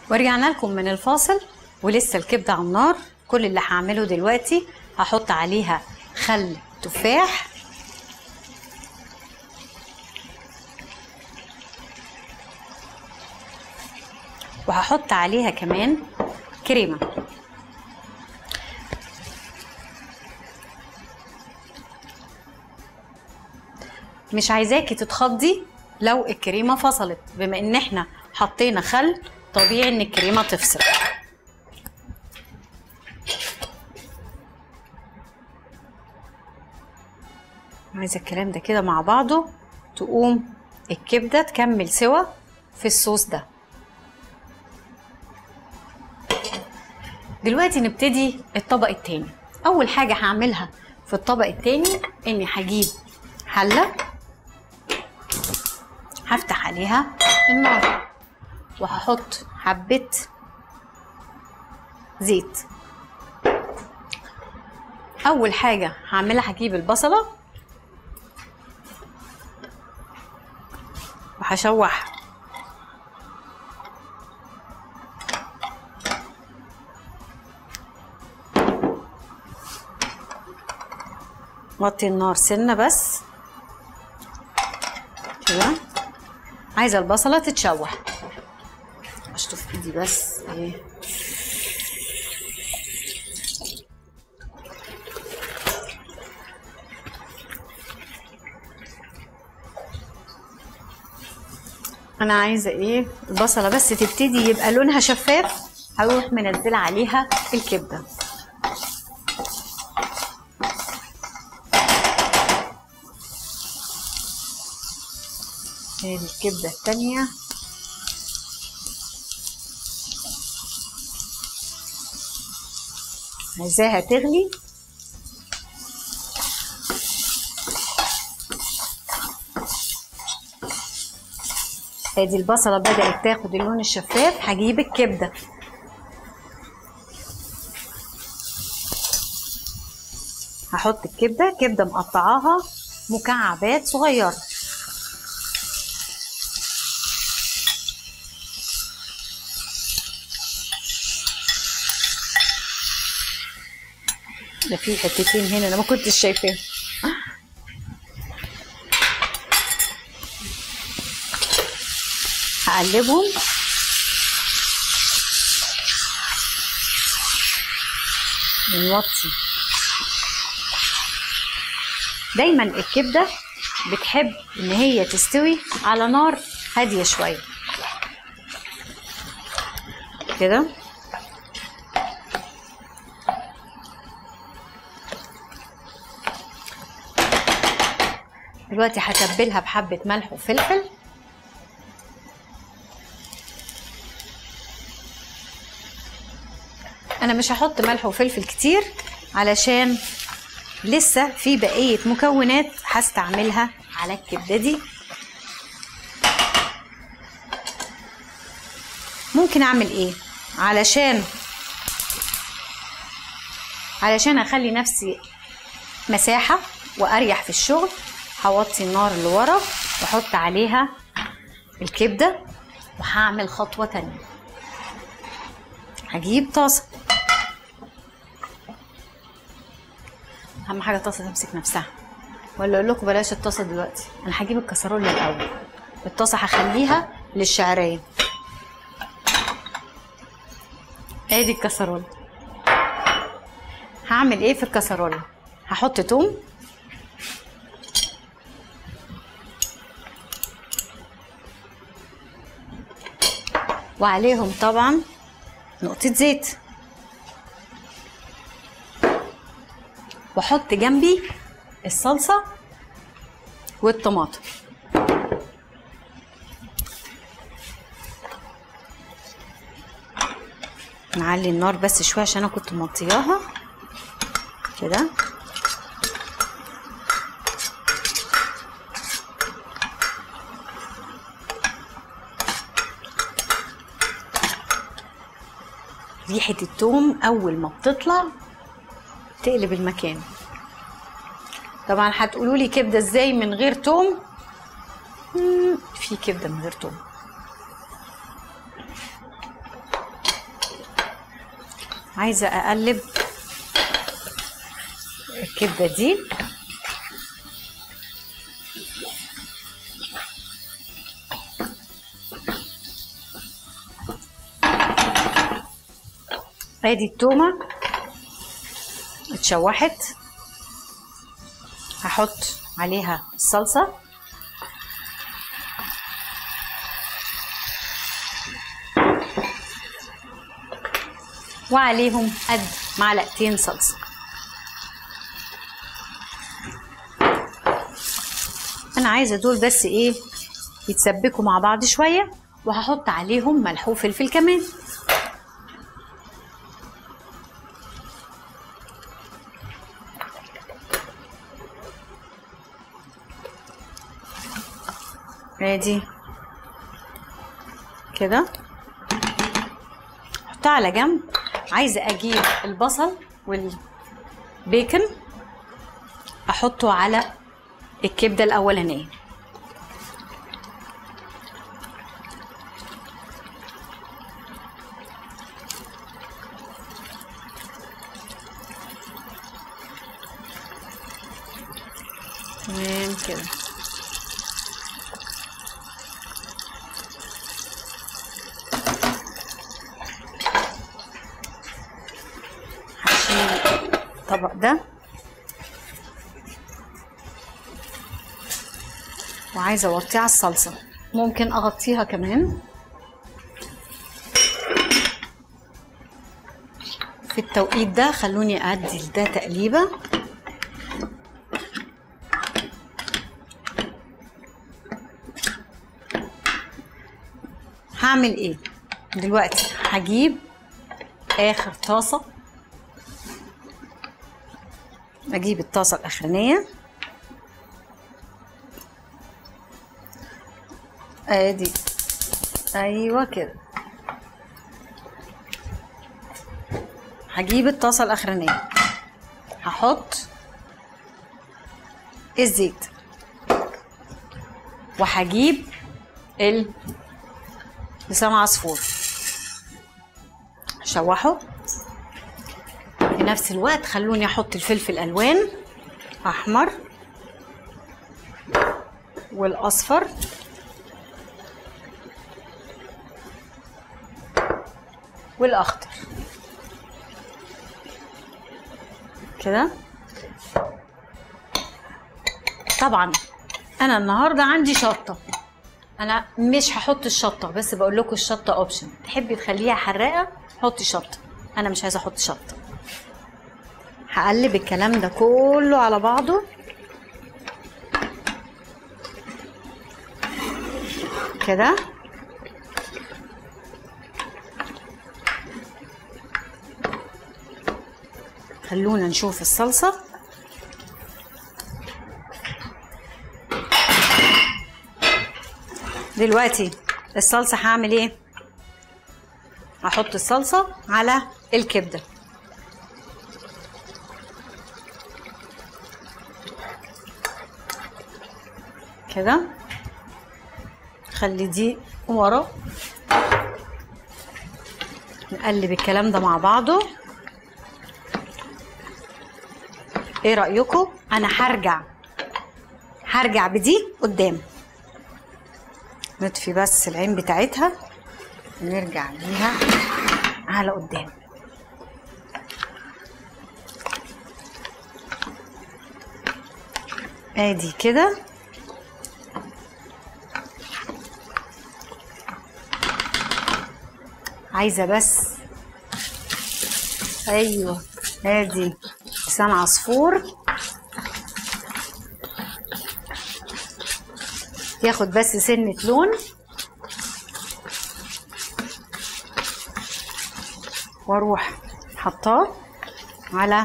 ورجعنا لكم من الفاصل ولسه الكبده على النار كل اللي هعمله دلوقتي هحط عليها خل تفاح وهحط عليها كمان كريمه مش عايزاكي تتخضي لو الكريمه فصلت بما ان احنا حطينا خل طبيعي ان الكريمه تفصل عايزه الكلام ده كده مع بعضه تقوم الكبده تكمل سوا في الصوص ده دلوقتي نبتدي الطبق التاني اول حاجه هعملها في الطبق التاني اني هجيب حله هفتح عليها النار وهحط حبه زيت اول حاجه هعملها هجيب البصله وهشوح وطي النار سنه بس كده عايزه البصله تتشوح اشطف ايدي بس ايه انا عايزه ايه البصله بس تبتدي يبقى لونها شفاف هروح منزله عليها الكبده ادي الكبده التانيه عايزاها تغلي ادي البصله بدات تاخد اللون الشفاف هجيب الكبده هحط الكبده كبده مقطعاها مكعبات صغيره ده في حتتين هنا انا ما كنتش شايفاهم هقلبهم ونوطي دايما الكبده بتحب ان هي تستوي على نار هاديه شويه كده دلوقتي هتبلها بحبه ملح وفلفل انا مش هحط ملح وفلفل كتير علشان لسه في بقيه مكونات هستعملها على الكبده دي ممكن اعمل ايه علشان علشان اخلي نفسي مساحه واريح في الشغل هوطي النار لورا واحط عليها الكبده وهعمل خطوه تانية هجيب طاسه اهم حاجه الطاسه تمسك نفسها ولا اقول لكم بلاش الطاسه دلوقتي انا هجيب الكسرونه الاول الطاسه هخليها للشعريه ادي الكسرونه هعمل ايه في الكسرونه هحط توم وعليهم طبعا نقطة زيت واحط جنبي الصلصة والطماطم نعلي النار بس شوية عشان انا كنت موطياها كده ريحة التوم أول ما بتطلع تقلب المكان طبعا هتقولوا لي كبدة ازاي من غير توم مم، في كبدة من غير توم عايزه اقلب الكبده دي ادي التومه اتشوحت هحط عليها الصلصه وعليهم قد معلقتين صلصه انا عايزه دول بس ايه يتسبكوا مع بعض شويه وهحط عليهم ملح وفلفل كمان ادي كده احطها على جنب عايزه اجيب البصل والبيكن احطه على الكبده الاولانيه تمام كده هشيل الطبق ده وعايزه اوطيه على الصلصه ممكن اغطيها كمان في التوقيت ده خلوني ادي ده تقليبه هعمل ايه دلوقتي هجيب اخر طاسه اجيب الطاسه الاخرانيه ادي ايوه كده هجيب الطاسه الاخرانيه هحط الزيت وهجيب ال لسان عصفور شوحه في نفس الوقت خلوني احط الفلفل الالوان احمر والاصفر والاخضر كده طبعا انا النهارده عندي شطه انا مش هحط الشطه بس بقول لكم الشطه اوبشن تحبي تخليها حراقه حطي شطه انا مش عايزه احط شطه هقلب الكلام ده كله على بعضه كده خلونا نشوف الصلصه دلوقتي الصلصه هعمل ايه هحط الصلصه على الكبده كده خلي دي ورا نقلب الكلام ده مع بعضه ايه رايكم انا هرجع هرجع بدي قدام نطفي بس العين بتاعتها ونرجع بيها على قدام ادي كده عايزه بس ايوه ادي لسان عصفور ياخد بس سنة لون واروح حطاه على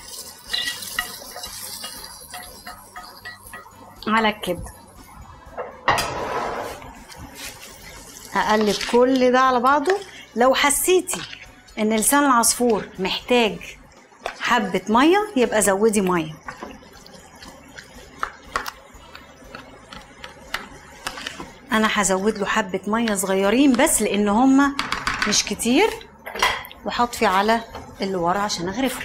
على الكبده هقلب كل ده على بعضه لو حسيتي ان لسان العصفور محتاج حبة مية يبقى زودي مية انا هزود له حبة مية صغيرين بس لان هما مش كتير وحطفي على اللي ورا عشان اغرفه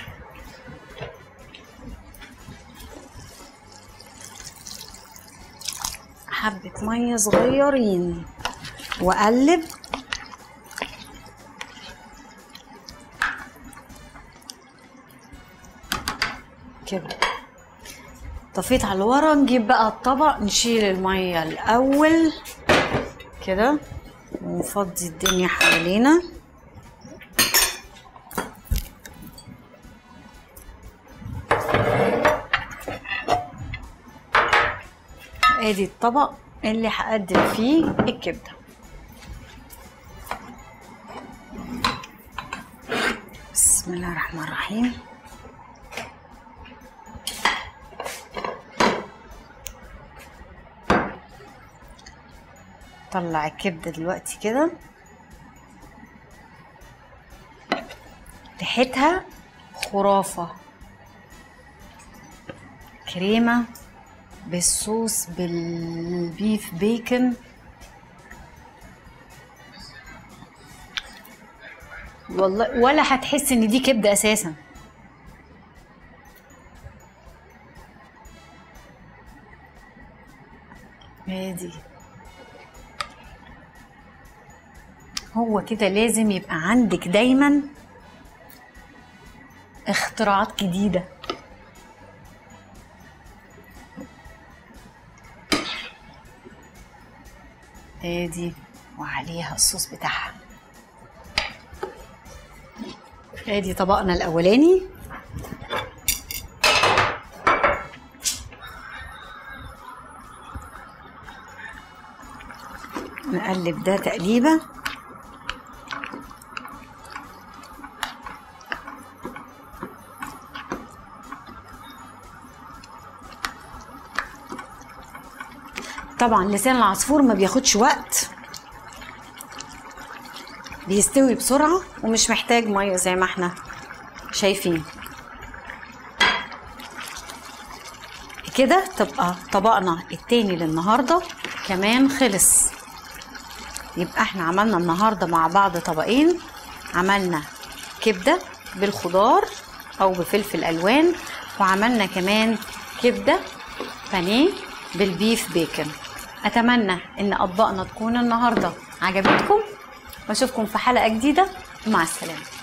حبة مية صغيرين واقلب كده طفيت على ورا نجيب بقى الطبق نشيل المية الأول كده ونفضي الدنيا حوالينا ادي الطبق اللي هقدم فيه الكبده بسم الله الرحمن الرحيم طلع الكبده دلوقتي كده ريحتها خرافه كريمه بالصوص بالبيف بيكن والله ولا هتحس ان دي كبده اساسا ادي هو كده لازم يبقى عندك دايما اختراعات جديده ادي وعليها الصوص بتاعها ادي طبقنا الاولاني نقلب ده تقليبه طبعا لسان العصفور ما بياخدش وقت بيستوي بسرعة ومش محتاج مية زي ما احنا شايفين كده تبقى طبقنا التاني للنهاردة كمان خلص يبقى احنا عملنا النهاردة مع بعض طبقين عملنا كبدة بالخضار او بفلفل الوان وعملنا كمان كبدة بانيه بالبيف بيكن اتمنى ان اطباقنا تكون النهارده عجبتكم واشوفكم في حلقه جديده مع السلامه